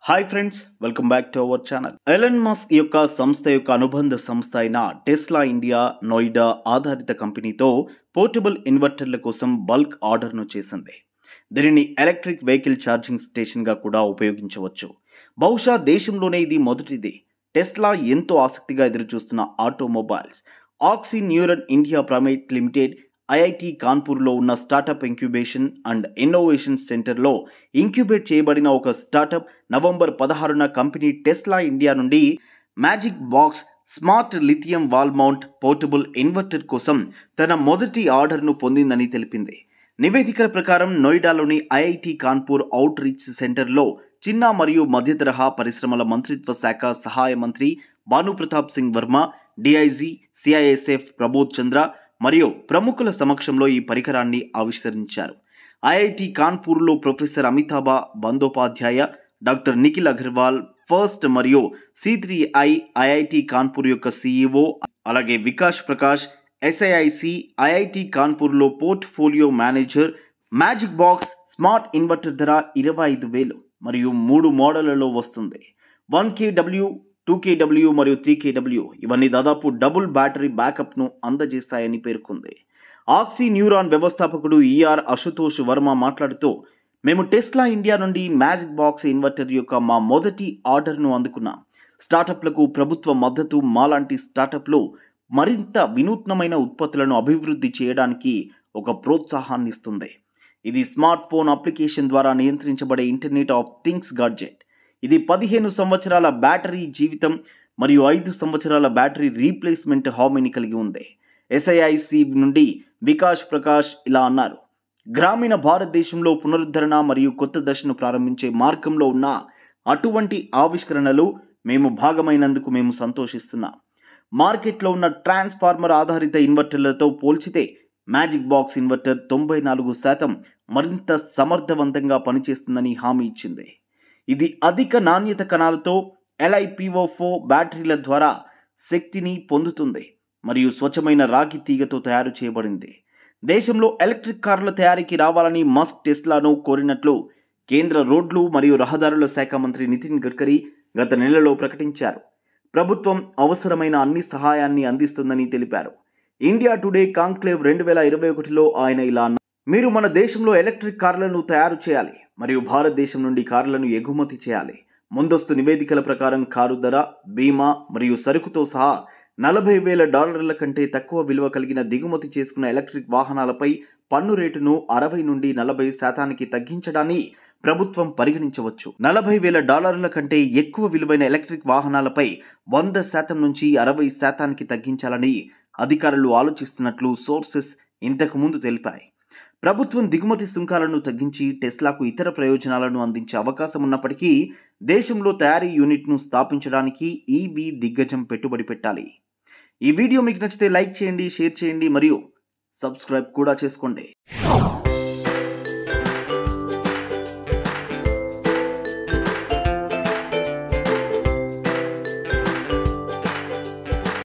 hi friends welcome back to our channel Elon Musk యొక్క సంస్థ యొక్క అనుబంధ సంస్థ అయిన టెస్లా ఇండియా నోయిడా ఆధారిత కంపెనీతో పోర్టబుల్ ఇన్వర్టర్ల కోసం బల్క్ ఆర్డర్ను చేసింది దీనిని ఎలక్ట్రిక్ వెహికల్ ఛార్జింగ్ స్టేషన్గా కూడా ఉపయోగించవచ్చు బహుశా దేశంలోనే ఇది మొదటిది టెస్లా ఎంతో ఆసక్తిగా ఎదురుచూస్తున్న automobiles Oxy Neuron India private limited IIT కాన్పూర్లో ఉన్న స్టార్టప్ ఇంక్యుబేషన్ అండ్ ఇన్నోవేషన్ సెంటర్లో ఇంక్యుబేట్ చేయబడిన ఒక స్టార్టప్ నవంబర్ పదహారున కంపెనీ టెస్లా ఇండియా నుండి magic box smart lithium wall mount portable inverter కోసం తన మొదటి ఆర్డర్ను పొందిందని తెలిపింది నివేదికల ప్రకారం నోయిడాలోని ఐఐటి కాన్పూర్ అవుట్ రీచ్ సెంటర్లో చిన్న మరియు మధ్య తరహా పరిశ్రమల మంత్రిత్వ శాఖ సహాయ మంత్రి భానుప్రతాప్ సింగ్ వర్మ డిఐజీ సిఐఎస్ఎఫ్ ప్రబోధ్ చంద్ర మరియు ప్రముఖుల సమక్షంలో ఈ పరికరాన్ని ఆవిష్కరించారు ఐఐటి కాన్పూర్లో professor Amitabha Bandyopadhyay doctor Nikhil Agarwal first మరియు C three I IIT Kanpur యొక్క సీఈఓ అలాగే వికాస్ ప్రకాష్ ఎస్ఐఐసి ఐఐటి కాన్పూర్లో portfolio manager magic box smart inverter ధర ఇరవై ఐదు వేలు మరియు మూడు మోడళ్లలో వస్తుంది వన్ కేడబ్ల్యూ టూ కేడబ్ల్యూ మరియు త్రీ కేడబ్ల్యూ ఇవన్నీ దాదాపు డబుల్ బ్యాటరీ బ్యాకప్ను అందజేస్తాయని పేర్కొంది ఆక్సీ న్యూరాన్ వ్యవస్థాపకుడు ఈఆర్ అశుతోష్ వర్మ మాట్లాడుతూ మేము టెస్లా ఇండియా నుండి మ్యాజిక్ బాక్స్ ఇన్వర్టర్ యొక్క మా మొదటి ఆర్డర్ను అందుకున్నాం స్టార్టప్లకు ప్రభుత్వ మద్దతు మాలాంటి స్టార్టప్లు మరింత వినూత్నమైన ఉత్పత్తులను అభివృద్ధి చేయడానికి ఒక ప్రోత్సాహాన్ని ఇస్తుంది ఇది స్మార్ట్ ఫోన్ అప్లికేషన్ ద్వారా నియంత్రించబడే ఇంటర్నెట్ ఆఫ్ థింగ్స్ గాడ్జెట్ ఇది పదిహేను సంవత్సరాల బ్యాటరీ జీవితం మరియు ఐదు సంవత్సరాల బ్యాటరీ రీప్లేస్మెంట్ హామీని కలిగి ఉంది ఎస్ఐఐసి నుండి వికాస్ ప్రకాష్ ఇలా అన్నారు గ్రామీణ భారతదేశంలో పునరుద్ధరణ మరియు కొత్త దశను ప్రారంభించే మార్గంలో ఉన్న అటువంటి ఆవిష్కరణలు మేము భాగమైనందుకు మేము సంతోషిస్తున్నాం మార్కెట్లో ఉన్న ట్రాన్స్ఫార్మర్ ఆధారిత ఇన్వర్టర్లతో పోల్చితే మ్యాజిక్ బాక్స్ ఇన్వర్టర్ తొంభై నాలుగు శాతం మరింత సమర్థవంతంగా పనిచేస్తుందని హామీ ఇచ్చింది ఇది అధిక నాణ్యత కణాలతో ఎల్ఐపిఓ బ్యాటరీల ద్వారా శక్తిని పొందుతుంది మరియు స్వచ్ఛమైన రాగి తీగతో తయారు చేయబడింది దేశంలో ఎలక్ట్రిక్ కార్ల తయారీకి రావాలని మస్క్ టెస్లాను కోరినట్లు కేంద్ర రోడ్లు మరియు రహదారుల శాఖ మంత్రి నితిన్ గడ్కరీ గత నెలలో ప్రకటించారు ప్రభుత్వం అవసరమైన అన్ని సహాయాన్ని అందిస్తుందని తెలిపారు ఇండియా టుడే కాంక్లేవ్ రెండు వేల ఇరవై ఒకటిలో ఆయన ఇలా అన్నారు మీరు మన దేశంలో ఎలక్ట్రిక్ కార్లను తయారు చేయాలి మరియు భారతదేశం నుండి కార్లను ఎగుమతి చేయాలి ముందస్తు నివేదికల ప్రకారం కారు ధర బీమా మరియు సరుకుతో సహా నలభై వేల డాలర్ల కంటే తక్కువ విలువ కలిగిన దిగుమతి చేసుకున్న ఎలక్ట్రిక్ వాహనాలపై పన్ను రేటును అరవై నుండి నలభై శాతానికి తగ్గించడాన్ని ప్రభుత్వం పరిగణించవచ్చు నలభై వేల డాలర్ల కంటే ఎక్కువ విలువైన ఎలక్ట్రిక్ వాహనాలపై వంద శాతం నుంచి అరవై శాతానికి తగ్గించాలని అధికారులు ఆలోచిస్తున్నట్లు సోర్సెస్ ఇంతకు ముందు తెలిపాయి ప్రభుత్వం దిగుమతి సుంకాలను తగ్గించి టెస్లాకు ఇతర ప్రయోజనాలను అందించే అవకాశం ఉన్నప్పటికీ దేశంలో తయారీ యూనిట్ను స్థాపించడానికి ఈబీ దిగ్గజం పెట్టుబడి పెట్టాలి ఈ వీడియో మీకు నచ్చితే లైక్ చేయండి షేర్ చేయండి మరియు సబ్స్క్రైబ్ కూడా చేసుకోండి